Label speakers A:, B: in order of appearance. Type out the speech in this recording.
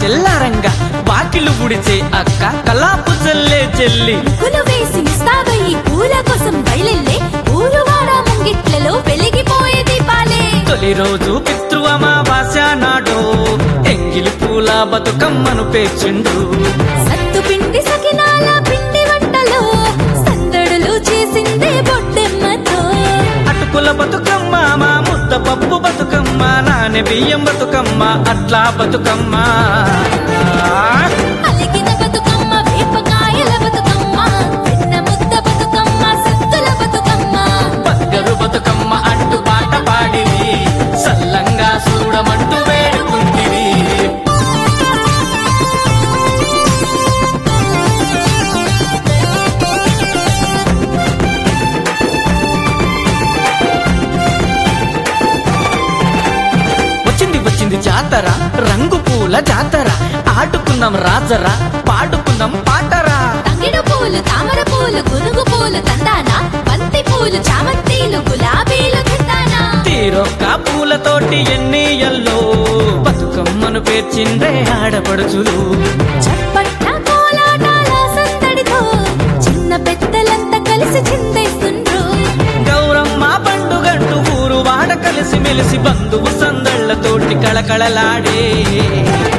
A: తెల్లారంగా వాకిలు గుడిచే అక్క కలాపు చల్లే చెల్లి
B: ముగ్గులు వేసి ముస్తాబయ్యి పూల కోసం బయలెళ్ళే ఊరువాడ ముంగిట్లలో వెలిగిపోయే దీపాలే
A: తొలి రోజు పితృ అమావాస్య నాడు ఎంగిలి పూల బతుకమ్మను పేర్చిండు
B: సత్తు పిండి సకినాల పిండి వంటలో సందడులు చేసిందే బొట్టెమ్మతో
A: అటుకుల బతుకమ్మ మా ముద్ద పప్పు బతుకమ్మ నానె బియ్యం బతుకమ్మ అట్లా బతుకమ్మ
B: అలిగిన బతుకమ్మ వేపకాయల బతుకమ్మ వెన్న ముద్ద బతుకమ్మ సత్తుల బతుకమ్మ
A: బంగారు బతుకమ్మ అంటూ పాట పాడివి సల్లంగా చూడమంటూ వేడుకుంటివి వచ్చింది వచ్చింది జాతర రంగు పూల జాతర ఆడుకుందాం రాజరా పాడుకుందాం పాటరా
B: తంగిడు పూలు తామర పూలు గునుగు పూలు తందాన బంతి పూలు చామంతిలు గులాబీలు తందాన
A: తీరొక్క పూలతోటి ఎన్ని ఎల్లో బతుకమ్మను పేర్చిందే ఆడపడుచులు
B: చప్పట్ల కోలాటాల సందడితో చిన్న పెద్దలంతా కలిసి చిందేస్తుండ్రు
A: గౌరమ్మ పండుగంటూ ఊరు వాడ కలిసి మెలిసి బంధువు సందళ్లతోటి కళకళలాడే